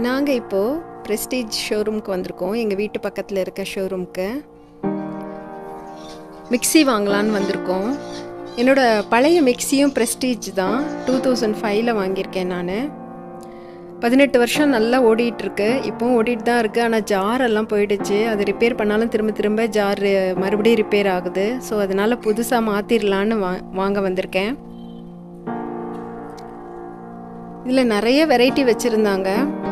நாங்கள் இப்போது ப்ரெஸ்டீஜ் ஷோரூம்க்கு வந்திருக்கோம் எங்கள் வீட்டு பக்கத்தில் இருக்க ஷோரூம்க்கு மிக்ஸி வாங்கலான்னு வந்திருக்கோம் என்னோட பழைய மிக்ஸியும் ப்ரெஸ்டீஜ் தான் டூ தௌசண்ட் ஃபைவ்ல வாங்கியிருக்கேன் நான் பதினெட்டு வருஷம் நல்லா ஓடிட்டுருக்கு இப்போவும் ஓடிட்டு தான் இருக்குது ஆனால் ஜார் எல்லாம் போயிடுச்சு அது ரிப்பேர் பண்ணாலும் திரும்ப திரும்ப ஜார் மறுபடியும் ரிப்பேர் ஆகுது ஸோ அதனால் புதுசாக மாற்றிடலான்னு வா வாங்க வந்திருக்கேன் இதில் நிறைய வெரைட்டி வச்சுருந்தாங்க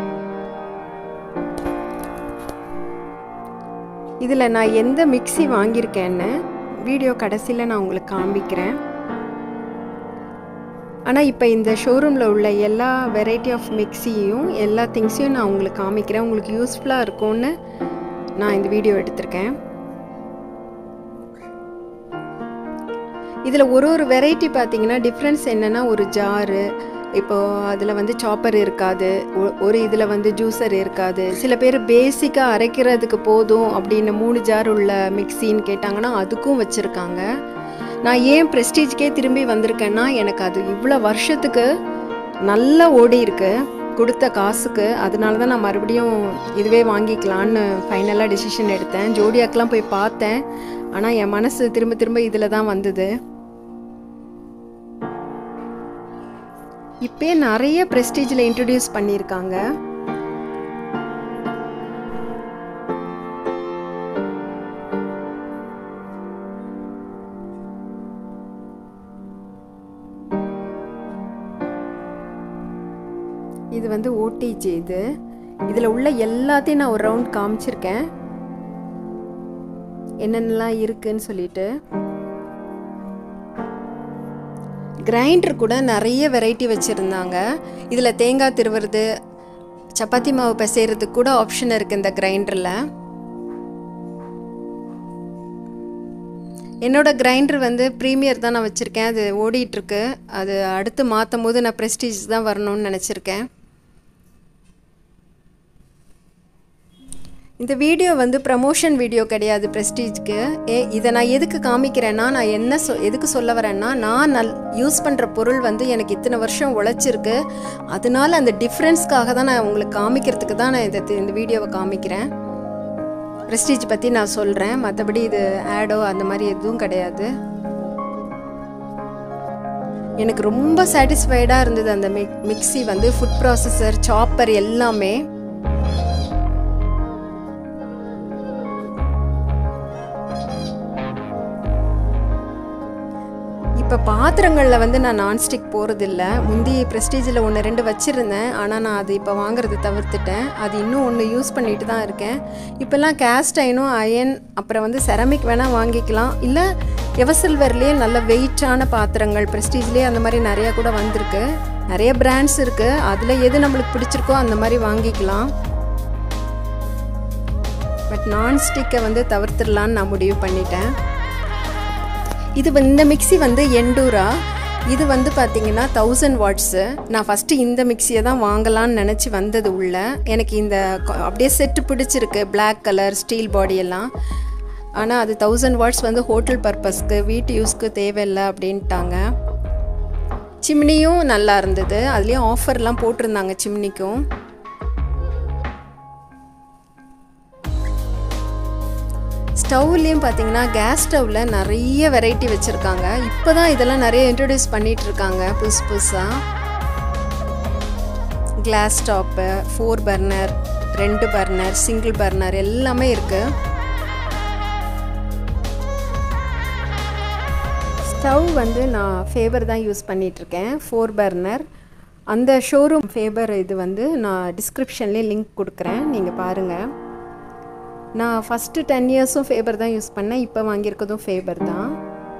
இதில் நான் எந்த மிக்ஸி வாங்கியிருக்கேன்னு வீடியோ கடைசியில் நான் உங்களுக்கு காமிக்கிறேன் ஆனால் இப்போ இந்த ஷோரூமில் உள்ள எல்லா வெரைட்டி ஆஃப் மிக்ஸியும் எல்லா திங்ஸையும் நான் உங்களுக்கு காமிக்கிறேன் உங்களுக்கு யூஸ்ஃபுல்லாக இருக்கும்னு நான் இந்த வீடியோ எடுத்திருக்கேன் இதில் ஒரு ஒரு வெரைட்டி பார்த்தீங்கன்னா டிஃப்ரென்ஸ் என்னென்னா ஒரு ஜாரு இப்போது அதில் வந்து சாப்பர் இருக்காது ஒரு இதில் வந்து ஜூஸர் இருக்காது சில பேர் பேசிக்காக அரைக்கிறதுக்கு போதும் அப்படின்னு மூணு ஜார் உள்ள மிக்சின்னு கேட்டாங்கன்னா அதுக்கும் வச்சுருக்காங்க நான் ஏன் ப்ரெஸ்டீஜ்க்கே திரும்பி வந்திருக்கேன்னா எனக்கு அது இவ்வளோ வருஷத்துக்கு நல்லா ஓடி இருக்கு கொடுத்த காசுக்கு அதனால தான் நான் மறுபடியும் இதுவே வாங்கிக்கலான்னு ஃபைனலாக டிசிஷன் எடுத்தேன் ஜோடியாக்கெலாம் போய் பார்த்தேன் ஆனால் என் மனசு திரும்ப திரும்ப இதில் தான் வந்தது இப்போ நிறைய ப்ரெஸ்டீஜில் இன்ட்ரடியூஸ் பண்ணியிருக்காங்க இது வந்து ஓடிஜி இது இதில் உள்ள எல்லாத்தையும் நான் ஒரு ரவுண்ட் காமிச்சிருக்கேன் என்னென்னலாம் இருக்குன்னு சொல்லிட்டு கிரைண்டர் கூட நிறைய வெரைட்டி வச்சுருந்தாங்க இதில் தேங்காய் திருவுறது சப்பாத்தி மாவு பிசைகிறதுக்கு கூட ஆப்ஷன் இருக்குது இந்த கிரைண்டரில் என்னோட கிரைண்டர் வந்து ப்ரீமியர் தான் நான் வச்சுருக்கேன் அது ஓடிட்டுருக்கு அது அடுத்து மாற்றும் போது நான் ப்ரெஸ்டீஜ் தான் வரணும்னு நினச்சிருக்கேன் இந்த வீடியோ வந்து ப்ரமோஷன் வீடியோ கிடையாது ப்ரெஸ்டீஜ்க்கு ஏ இதை நான் எதுக்கு காமிக்கிறேன்னா நான் என்ன சொ எதுக்கு சொல்ல வரேன்னா நான் நல் யூஸ் பண்ணுற பொருள் வந்து எனக்கு இத்தனை வருஷம் உழைச்சிருக்கு அதனால அந்த டிஃப்ரென்ஸ்க்காக தான் நான் உங்களுக்கு காமிக்கிறதுக்கு தான் நான் இதை இந்த வீடியோவை காமிக்கிறேன் ப்ரெஸ்டீஜ் பற்றி நான் சொல்கிறேன் மற்றபடி இது ஆடோ அந்த மாதிரி எதுவும் கிடையாது எனக்கு ரொம்ப சாட்டிஸ்ஃபைடாக இருந்தது அந்த மிக் மிக்சி வந்து ஃபுட் ப்ராசஸர் சாப்பர் எல்லாமே இப்போ பாத்திரங்களில் வந்து நான் நான்ஸ்டிக் போகிறதில்ல முந்தி ப்ரெஸ்டீஜில் ஒன்று ரெண்டு வச்சுருந்தேன் ஆனால் நான் அது இப்போ வாங்குறது தவிர்த்துட்டேன் அது இன்னும் ஒன்று யூஸ் பண்ணிட்டு தான் இருக்கேன் இப்போல்லாம் கேஸ்ட் அயனும் அயன் அப்புறம் வந்து செரமிக் வேணால் வாங்கிக்கலாம் இல்லை எவசில்வர்லேயே நல்ல வெயிட்டான பாத்திரங்கள் ப்ரெஸ்டீஜ்லேயே அந்த மாதிரி நிறையா கூட வந்திருக்கு நிறைய பிராண்ட்ஸ் இருக்குது அதில் எது நம்மளுக்கு பிடிச்சிருக்கோ அந்த மாதிரி வாங்கிக்கலாம் பட் நான்ஸ்டிக்கை வந்து தவிர்த்துடலான்னு நான் முடிவு பண்ணிட்டேன் இது இந்த மிக்சி வந்து எண்டூரா இது வந்து பார்த்தீங்கன்னா தௌசண்ட் வாட்ஸு நான் ஃபஸ்ட்டு இந்த மிக்சியை தான் வாங்கலான்னு நினச்சி வந்தது உள்ள எனக்கு இந்த அப்படியே செட்டு பிடிச்சிருக்கு பிளாக் கலர் ஸ்டீல் பாடி எல்லாம் ஆனால் அது தௌசண்ட் வாட்ஸ் வந்து ஹோட்டல் பர்பஸ்க்கு வீட்டு யூஸ்க்கு தேவையில்லை அப்படின்ட்டாங்க சிம்னியும் நல்லா இருந்தது அதுலேயும் ஆஃபர்லாம் போட்டிருந்தாங்க சிம்னிக்கும் ஸ்டவ்லேயும் பார்த்தீங்கன்னா கேஸ் ஸ்டவ்வில் நிறைய வெரைட்டி வச்சுருக்காங்க இப்போ தான் இதெல்லாம் நிறைய இன்ட்ரடியூஸ் பண்ணிகிட்டு இருக்காங்க புதுசு புதுசாக கிளாஸ் ஸ்டாப்பு ஃபோர் பர்னர் ரெண்டு பர்னர் சிங்கிள் பர்னர் எல்லாமே இருக்குது ஸ்டவ் வந்து நான் ஃபேபர் தான் யூஸ் பண்ணிகிட்ருக்கேன் ஃபோர் பர்னர் அந்த ஷோரூம் ஃபேபர் இது வந்து நான் டிஸ்கிரிப்ஷன்லேயே லிங்க் கொடுக்குறேன் நீங்கள் பாருங்கள் நான் ஃபஸ்ட்டு டென் இயர்ஸும் ஃபேபர் தான் யூஸ் பண்ணேன் இப்போ வாங்கியிருக்கதும் ஃபேபர் தான்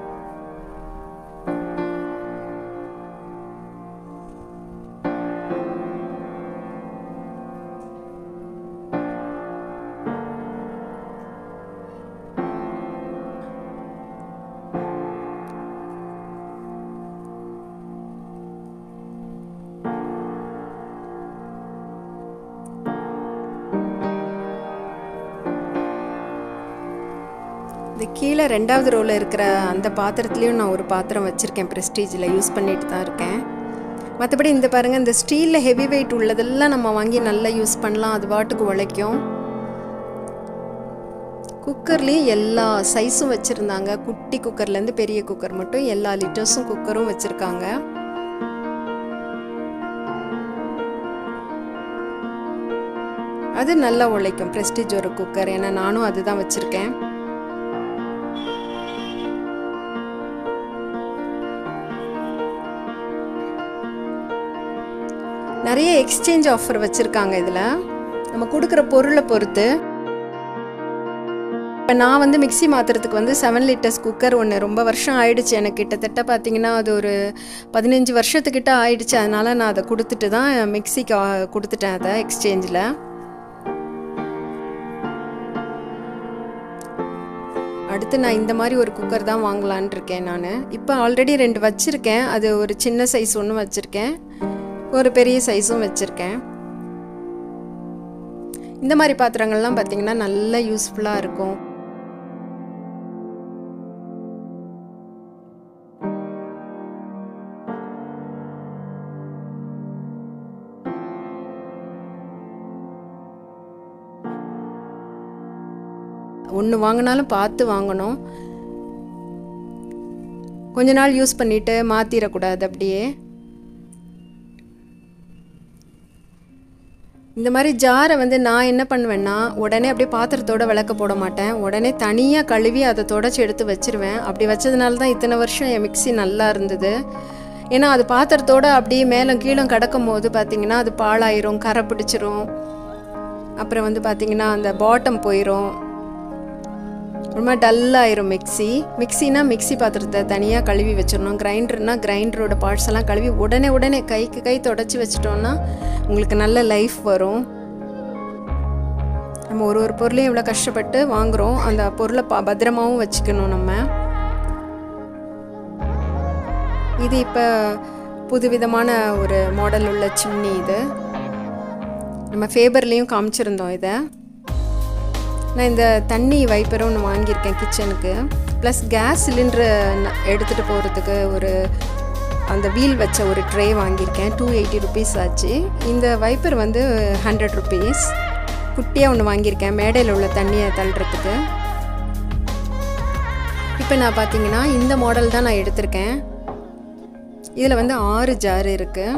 இது கீழே ரெண்டாவது ரோவில் இருக்கிற அந்த பாத்திரத்துலேயும் நான் ஒரு பாத்திரம் வச்சுருக்கேன் ப்ரெஸ்டீஜில் யூஸ் பண்ணிட்டு தான் இருக்கேன் மற்றபடி இந்த பாருங்கள் இந்த ஸ்டீலில் ஹெவி வெயிட் உள்ளதெல்லாம் நம்ம வாங்கி நல்லா யூஸ் பண்ணலாம் அது பாட்டுக்கு உழைக்கும் குக்கர்லேயும் எல்லா சைஸும் வச்சுருந்தாங்க குட்டி குக்கர்லேருந்து பெரிய குக்கர் மட்டும் எல்லா லிட்டர்ஸும் குக்கரும் வச்சுருக்காங்க அது நல்லா உழைக்கும் ப்ரெஸ்டீஜ் ஒரு குக்கர் ஏன்னா நானும் அதுதான் வச்சுருக்கேன் நிறைய எக்ஸ்சேஞ்ச் ஆஃபர் வச்சுருக்காங்க இதில் நம்ம கொடுக்குற பொருளை பொறுத்து இப்போ நான் வந்து மிக்சி மாற்றுறதுக்கு வந்து செவன் லிட்டர்ஸ் குக்கர் ஒன்று ரொம்ப வருஷம் ஆயிடுச்சு எனக்கு கிட்டத்தட்ட பார்த்தீங்கன்னா அது ஒரு பதினஞ்சு வருஷத்துக்கிட்ட ஆயிடுச்சு அதனால் நான் அதை கொடுத்துட்டு தான் மிக்சிக்கு கொடுத்துட்டேன் அதை எக்ஸ்சேஞ்சில் அடுத்து நான் இந்த மாதிரி ஒரு குக்கர் தான் வாங்கலான் இருக்கேன் நான் இப்போ ஆல்ரெடி ரெண்டு வச்சுருக்கேன் அது ஒரு சின்ன சைஸ் ஒன்று வச்சுருக்கேன் ஒரு பெரிய சைஸும் வச்சுருக்கேன் இந்த மாதிரி பாத்திரங்கள்லாம் பார்த்திங்கன்னா நல்லா யூஸ்ஃபுல்லாக இருக்கும் ஒன்று வாங்கினாலும் பார்த்து வாங்கணும் கொஞ்ச நாள் யூஸ் பண்ணிவிட்டு மாற்றிடக்கூடாது அப்படியே இந்த மாதிரி ஜாரை வந்து நான் என்ன பண்ணுவேன்னா உடனே அப்படியே பாத்திரத்தோட விளக்க போட மாட்டேன் உடனே தனியாக கழுவி அதை தொடச்சி எடுத்து வச்சிருவேன் அப்படி வச்சதுனால தான் இத்தனை வருஷம் என் மிக்சி நல்லா இருந்தது ஏன்னா அது பாத்திரத்தோட அப்படியே மேலே கீழே கிடக்கும் போது பார்த்தீங்கன்னா அது பாழாயிரும் கரை பிடிச்சிரும் அப்புறம் வந்து பார்த்தீங்கன்னா அந்த பாட்டம் போயிடும் ரொம்ப டல்லாயிரும் மிக்சி மிக்சினா மிக்சி பாத்திரத்தை தனியாக கழுவி வச்சிடணும் கிரைண்டர்னா கிரைண்டரோட பார்ட்ஸ் எல்லாம் கழுவி உடனே உடனே கைக்கு கை தொடச்சி வச்சிட்டோம்னா உங்களுக்கு நல்ல லைஃப் வரும் நம்ம ஒரு ஒரு பொருளையும் இவ்வளோ கஷ்டப்பட்டு வாங்குகிறோம் அந்த பொருளை பா பத்திரமாவும் வச்சுக்கணும் நம்ம இது இப்போ புதுவிதமான ஒரு மாடல் உள்ள சிம்னி இது நம்ம ஃபேபர்லேயும் காமிச்சிருந்தோம் இதை நான் இந்த தண்ணி வைப்பரும் ஒன்று வாங்கியிருக்கேன் கிச்சனுக்கு ப்ளஸ் கேஸ் சிலிண்டரு எடுத்துகிட்டு போகிறதுக்கு ஒரு அந்த வீல் வச்ச ஒரு ட்ரே வாங்கியிருக்கேன் டூ எயிட்டி ருபீஸ் ஆச்சு இந்த வைப்பர் வந்து ஹண்ட்ரட் ருபீஸ் குட்டியாக ஒன்று வாங்கியிருக்கேன் மேடையில் உள்ள தண்ணியை தள்ளுறதுக்கு இப்போ நான் பார்த்தீங்கன்னா இந்த மாடல் தான் நான் எடுத்திருக்கேன் இதில் வந்து ஆறு ஜார் இருக்குது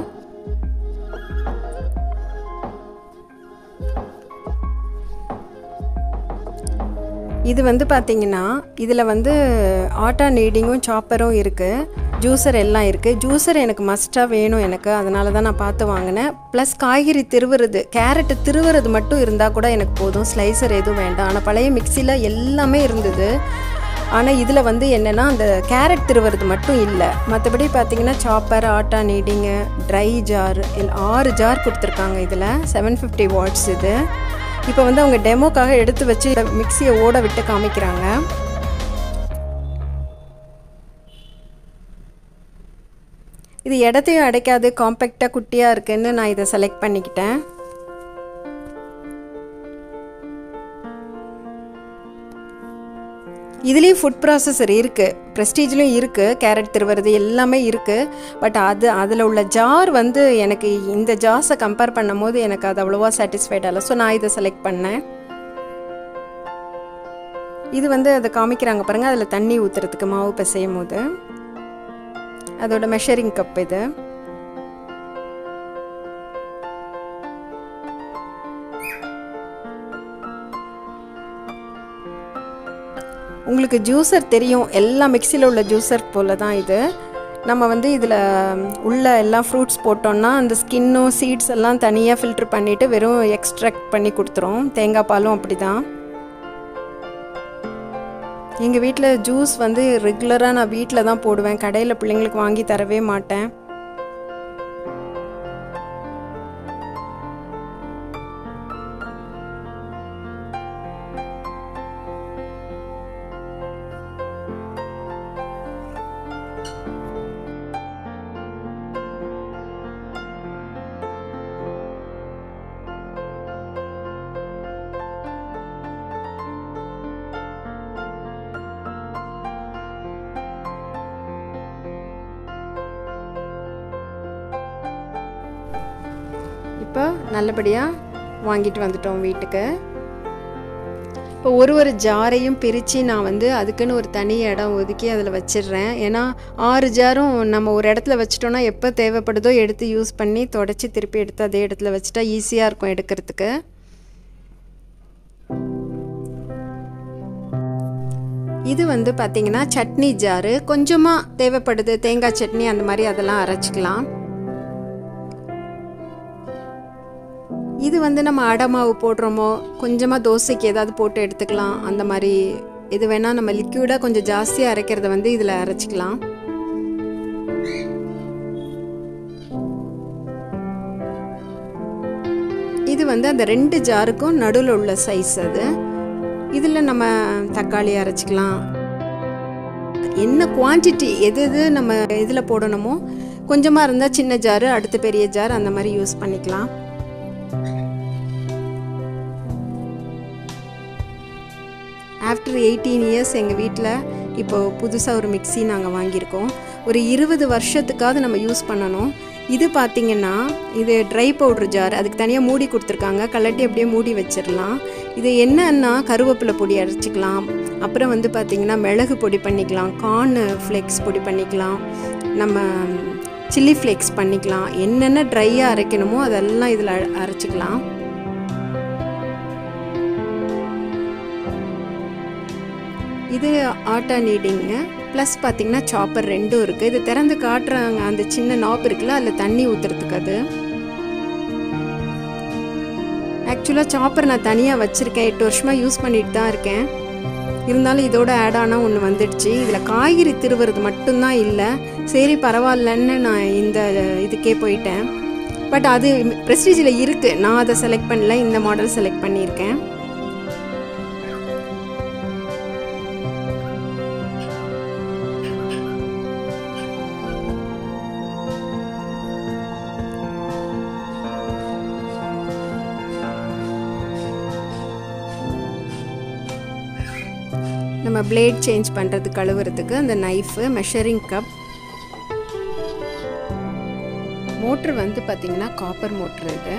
இது வந்து பார்த்திங்கன்னா இதில் வந்து ஆட்டா நீடிங்கும் சாப்பரும் இருக்குது ஜூஸர் எல்லாம் இருக்குது ஜூஸர் எனக்கு மஸ்ட்டாக வேணும் எனக்கு அதனால தான் நான் பார்த்து வாங்கினேன் ப்ளஸ் காய்கறி திருவுறது கேரட்டு திருவுறது மட்டும் இருந்தால் கூட எனக்கு போதும் ஸ்லைசர் எதுவும் வேண்டாம் ஆனால் பழைய மிக்சியில் எல்லாமே இருந்தது ஆனால் இதில் வந்து என்னென்னா அந்த கேரட் திருவுறது மட்டும் இல்லை மற்றபடி பார்த்திங்கன்னா chopper atta kneading dry jar ஆறு ஜார் கொடுத்துருக்காங்க இதில் செவன் ஃபிஃப்டி வாட்ஸ் இது இப்போ வந்து அவங்க டெமோக்காக எடுத்து வச்சு மிக்சியை ஓட விட்டு காமிக்கிறாங்க இது இடத்தையும் அடைக்காது காம்பேக்டாக குட்டியாக இருக்குன்னு நான் இதை செலக்ட் பண்ணிக்கிட்டேன் இதுலேயும் ஃபுட் ப்ராசஸர் இருக்குது ப்ரெஸ்டீஜ்லேயும் இருக்குது கேரட் திருவுறது எல்லாமே இருக்குது பட் அது அதில் உள்ள ஜார் வந்து எனக்கு இந்த ஜார்ஸை கம்பேர் பண்ணும் போது எனக்கு அது அவ்வளோவா சாட்டிஸ்ஃபைட் ஆகலை ஸோ நான் இதை செலக்ட் பண்ணேன் இது வந்து அதை காமிக்கிறாங்க பாருங்கள் அதில் தண்ணி ஊற்றுறதுக்கு மாவு பிசையும் போது அதோட மெஷரிங் கப் இது உங்களுக்கு ஜூஸர் தெரியும் எல்லா மிக்சியில் உள்ள ஜூஸர் போல தான் இது நம்ம வந்து இதில் உள்ள எல்லாம் ஃப்ரூட்ஸ் போட்டோம்னா அந்த ஸ்கின்னும் சீட்ஸ் எல்லாம் தனியாக ஃபில்ட்ரு பண்ணிவிட்டு வெறும் எக்ஸ்ட்ராக்ட் பண்ணி கொடுத்துரும் தேங்காய் பாலும் அப்படி தான் எங்கள் வீட்டில் ஜூஸ் வந்து ரெகுலராக நான் வீட்டில் தான் போடுவேன் கடையில் பிள்ளைங்களுக்கு வாங்கி தரவே மாட்டேன் இப்போ நல்லபடியாக வாங்கிட்டு வந்துட்டோம் வீட்டுக்கு இப்போ ஒரு ஒரு ஜாரையும் பிரித்து நான் வந்து அதுக்குன்னு ஒரு தனி இடம் ஒதுக்கி அதில் வச்சிடுறேன் ஏன்னா ஆறு ஜாரும் நம்ம ஒரு இடத்துல வச்சிட்டோன்னா எப்போ தேவைப்படுதோ எடுத்து யூஸ் பண்ணி தொடச்சி திருப்பி எடுத்து அதே இடத்துல வச்சுட்டா ஈஸியாக இருக்கும் எடுக்கிறதுக்கு இது வந்து பார்த்திங்கன்னா சட்னி ஜாரு கொஞ்சமாக தேவைப்படுது தேங்காய் சட்னி அந்த மாதிரி அதெல்லாம் அரைச்சிக்கலாம் இது வந்து நம்ம அடை மாவு போடுறோமோ கொஞ்சமாக தோசைக்கு ஏதாவது போட்டு எடுத்துக்கலாம் அந்த மாதிரி இது வேணால் நம்ம லிக்யூடாக கொஞ்சம் ஜாஸ்தியாக அரைக்கிறத வந்து இதில் அரைச்சிக்கலாம் இது வந்து அந்த ரெண்டு ஜாருக்கும் நடுவில் உள்ள சைஸ் அது இதில் நம்ம தக்காளி அரைச்சிக்கலாம் என்ன குவான்டிட்டி எது எது நம்ம இதில் போடணுமோ கொஞ்சமாக இருந்தால் சின்ன ஜாரு அடுத்து பெரிய ஜார் அந்த மாதிரி யூஸ் பண்ணிக்கலாம் ஆஃப்டர் எயிட்டீன் இயர்ஸ் எங்கள் வீட்டில் இப்போது புதுசாக ஒரு மிக்சி நாங்கள் வாங்கியிருக்கோம் ஒரு இருபது வருஷத்துக்காவது நம்ம யூஸ் பண்ணணும் இது பார்த்திங்கன்னா இது ட்ரை பவுட்ரு ஜார் அதுக்கு தனியாக மூடி கொடுத்துருக்காங்க கலட்டி அப்படியே மூடி வச்சிடலாம் இது என்னன்னா கருவேப்பிலை பொடி அரைச்சிக்கலாம் அப்புறம் வந்து பார்த்திங்கன்னா மிளகு பொடி பண்ணிக்கலாம் கார்ன் ஃப்ளேக்ஸ் பொடி பண்ணிக்கலாம் நம்ம சில்லி ஃப்ளேக்ஸ் பண்ணிக்கலாம் என்னென்ன ட்ரையாக அரைக்கணுமோ அதெல்லாம் இதில் அரைச்சிக்கலாம் இது ஆட்டா நீடிங்கு ப்ளஸ் பார்த்திங்கன்னா சாப்பர் ரெண்டும் இருக்குது இது திறந்து காட்டுறாங்க அந்த சின்ன நாப் இருக்குல்ல அதில் தண்ணி ஊற்றுறதுக்கு அது ஆக்சுவலாக சாப்பர் நான் தனியாக வச்சுருக்கேன் எட்டு வருஷமாக யூஸ் பண்ணிட்டு தான் இருக்கேன் இருந்தாலும் இதோட ஆட் ஆனால் ஒன்று வந்துடுச்சு இதில் காய்கறி திருவுறது மட்டும்தான் இல்லை சரி பரவாயில்லன்னு நான் இந்த இதுக்கே போயிட்டேன் பட் அது ப்ரெஸ்டீஜில் இருக்குது நான் அதை செலக்ட் பண்ணல இந்த மாடல் செலக்ட் பண்ணியிருக்கேன் நம்ம பிளேட் சேஞ்ச் பண்ணுறது கழுவுறதுக்கு அந்த நைஃபு மெஷரிங் கப் மோட்ரு வந்து பார்த்திங்கன்னா காப்பர் மோட்ரு இது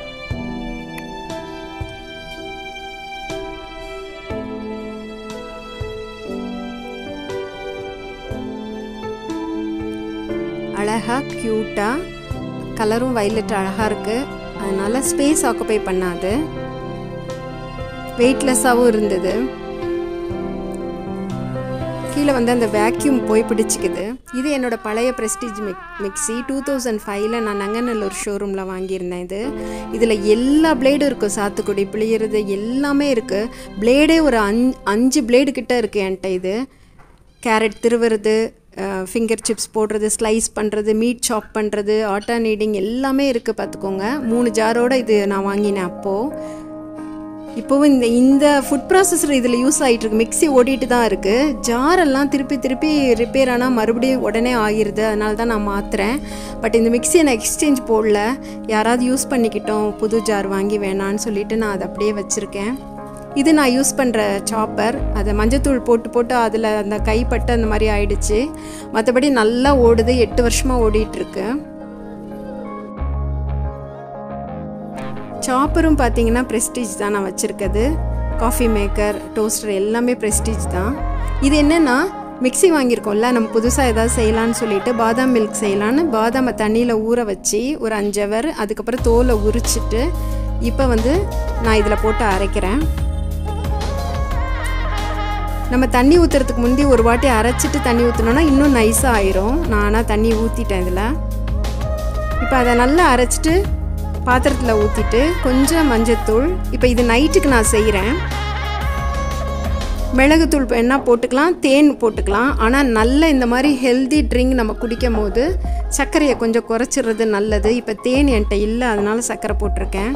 அழகாக க்யூட்டாக கலரும் வைலட் அழகாக இருக்குது அதனால் ஸ்பேஸ் ஆக்குப்பை பண்ணாது வெயிட்லெஸ்ஸாகவும் இருந்தது கீழே வந்து அந்த வேக்யூம் போய் பிடிச்சிக்குது இது என்னோட பழைய ப்ரெஸ்டீஜ் மிக் மிக்ஸி டூ தௌசண்ட் ஃபைவ்ல நான் நங்கநல்லூர் ஷோரூமில் வாங்கியிருந்தேன் இது இதில் எல்லா பிளேடும் இருக்கும் சாத்துக்குடி பிழியிறது எல்லாமே இருக்குது பிளேடே ஒரு அஞ் அஞ்சு பிளேடு கிட்ட இருக்குது என்கிட்ட இது கேரட் திருவுறது ஃபிங்கர் சிப்ஸ் போடுறது ஸ்லைஸ் பண்ணுறது மீட் சாப் பண்ணுறது ஆட்டா நீடிங் எல்லாமே இருக்குது பார்த்துக்கோங்க மூணு ஜாரோடு இது நான் வாங்கினேன் அப்போது இப்போவும் இந்த இந்த ஃபுட் ப்ராசஸர் இதில் யூஸ் ஆகிட்டு இருக்கு மிக்ஸி ஓடிட்டு தான் இருக்குது ஜாரெல்லாம் திருப்பி திருப்பி ரிப்பேர் ஆனால் மறுபடியும் உடனே ஆகிருது அதனால தான் நான் மாற்றுறேன் பட் இந்த மிக்ஸியை நான் எக்ஸ்சேஞ்ச் போடல யாராவது யூஸ் பண்ணிக்கிட்டோம் புது ஜார் வாங்கி வேணான்னு சொல்லிட்டு நான் அதை அப்படியே வச்சுருக்கேன் இது நான் யூஸ் பண்ணுற சாப்பர் அதை மஞ்சத்தூள் போட்டு போட்டு அதில் அந்த கைப்பட்டு அந்த மாதிரி ஆயிடுச்சு மற்றபடி நல்லா ஓடுது எட்டு வருஷமாக ஓடிட்டுருக்கு சாப்பரும் பார்த்தீங்கன்னா ப்ரெஸ்டீஜ் தான் நான் வச்சுருக்கிறது காஃபி மேக்கர் டோஸ்டர் எல்லாமே ப்ரெஸ்டீஜ் தான் இது என்னென்னா மிக்ஸி வாங்கியிருக்கோம்ல நம்ம புதுசாக ஏதாவது செய்யலான்னு சொல்லிட்டு பாதாம் மில்க் செய்யலான்னு பாதாமை தண்ணியில் ஊற வச்சு ஒரு அஞ்சு ஹவர் அதுக்கப்புறம் தோலை உரிச்சிட்டு இப்போ வந்து நான் இதில் போட்டு அரைக்கிறேன் நம்ம தண்ணி ஊற்றுறதுக்கு முந்தி ஒரு வாட்டி அரைச்சிட்டு தண்ணி ஊற்றினோன்னா இன்னும் நைஸாக ஆயிரும் நான் ஆனால் தண்ணி ஊற்றிட்டேன் இதில் இப்போ அதை நல்லா அரைச்சிட்டு பாத்திரத்தில் ஊற்றிட்டு கொஞ்சம் மஞ்சத்தூள் இப்போ இது நைட்டுக்கு நான் செய்கிறேன் மிளகுத்தூள் என்ன போட்டுக்கலாம் தேன் போட்டுக்கலாம் ஆனால் நல்ல இந்த மாதிரி ஹெல்தி ட்ரிங்க் நம்ம குடிக்கும் போது சர்க்கரையை கொஞ்சம் குறைச்சிடுறது நல்லது இப்போ தேன் என்கிட்ட இல்லை அதனால் சர்க்கரை போட்டிருக்கேன்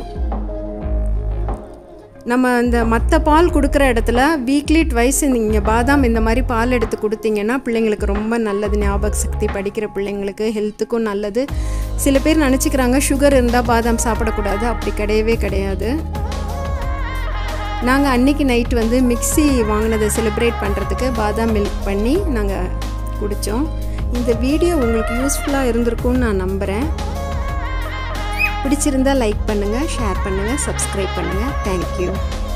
நம்ம இந்த மற்ற பால் கொடுக்குற இடத்துல வீக்லி ட்வைஸ் நீங்கள் பாதாம் இந்த மாதிரி பால் எடுத்து கொடுத்தீங்கன்னா பிள்ளைங்களுக்கு ரொம்ப நல்லது ஞாபக சக்தி படிக்கிற பிள்ளைங்களுக்கு ஹெல்த்துக்கும் நல்லது சில பேர் நினச்சிக்கிறாங்க சுகர் இருந்தால் பாதாம் சாப்பிடக்கூடாது அப்படி கிடையவே கிடையாது நாங்கள் அன்னைக்கு நைட் வந்து மிக்ஸி வாங்கினதை செலிப்ரேட் பண்ணுறதுக்கு பாதாம் மில்க் பண்ணி நாங்கள் குடித்தோம் இந்த வீடியோ உங்களுக்கு யூஸ்ஃபுல்லாக இருந்திருக்கும்னு நான் நம்புகிறேன் பிடிச்சிருந்தா லைக் பண்ணுங்கள் ஷேர் பண்ணுங்கள் சப்ஸ்கிரைப் பண்ணுங்கள் தேங்க்யூ